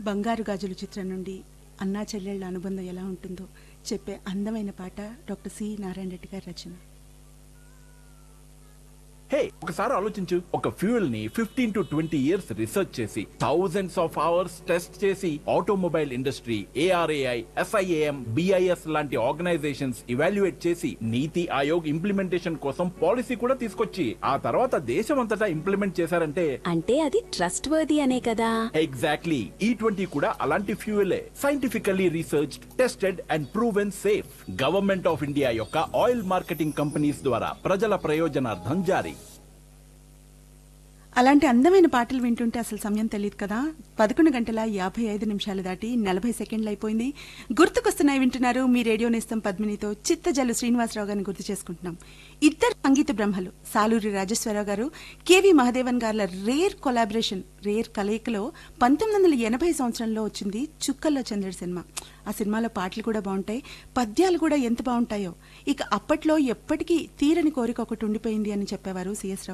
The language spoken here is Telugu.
బంగారు గాజులు చిత్రం నుండి అన్నా చెల్లెళ్ళ అనుబంధం ఎలా ఉంటుందో చెప్పే అందమైన పాట డాక్టర్ సి నారాయణ రెడ్డి గారి రచన హే ఒకసారి ఆలోచించు ఒక ఫ్యూయల్ ని fifteen to twenty years research చేసి థౌజండ్స్ ఆఫ్ అవర్స్ టెస్ట్ చేసి automobile industry ARAI SIAM BIS లాంటి ఆర్గనైజేషన్స్ ఇవాల్యుయేట్ చేసి నీతి ఆయోగ్ ఇంప్లిమెంటేషన్ కోసం పాలసీ కూడా తీసుకొచ్చి ఆ తర్వాత దేశం అంతటా ఇంప్లిమెంట్ చేశారంటే అంటే అది ట్రస్ట్ వర్ది అనే కదా ఎగ్జాక్ట్లీ ఈ ట్వంటీ కూడా అలాంటి ఫ్యూయలే scientifically research tested and proven safe government of India యొక్క ఆయిల్ మార్కెటింగ్ కంపెనీస్ ద్వారా ప్రజల ప్రయోజనార్థం జారీ అలాంటి అందమైన పాటలు వింటుంటే అసలు సమయం తెలియదు కదా పదకొండు గంటల యాభై ఐదు నిమిషాలు దాటి నలభై సెకండ్లు అయిపోయింది గుర్తుకొస్తున్నాయి వింటున్నారు మీ రేడియో నేస్తం పద్మినితో చిత్తజల్లు శ్రీనివాసరావు గారిని గుర్తు చేసుకుంటున్నాం ఇద్దరు సంగీత బ్రహ్మలు సాలూరి రాజేశ్వరరావు గారు కేవి మహదేవన్ గార్ల రేర్ కొలాబరేషన్ రేర్ కలయికలో పంతొమ్మిది వందల ఎనభై సంవత్సరంలో వచ్చింది చుక్కల్లో చంద్రుడి సినిమా ఆ సినిమాలో పాటలు కూడా బాగుంటాయి పద్యాలు కూడా ఎంత బాగుంటాయో ఇక అప్పట్లో ఎప్పటికీ తీరని కోరిక ఒకటి ఉండిపోయింది అని చెప్పేవారు సిఎస్ రావు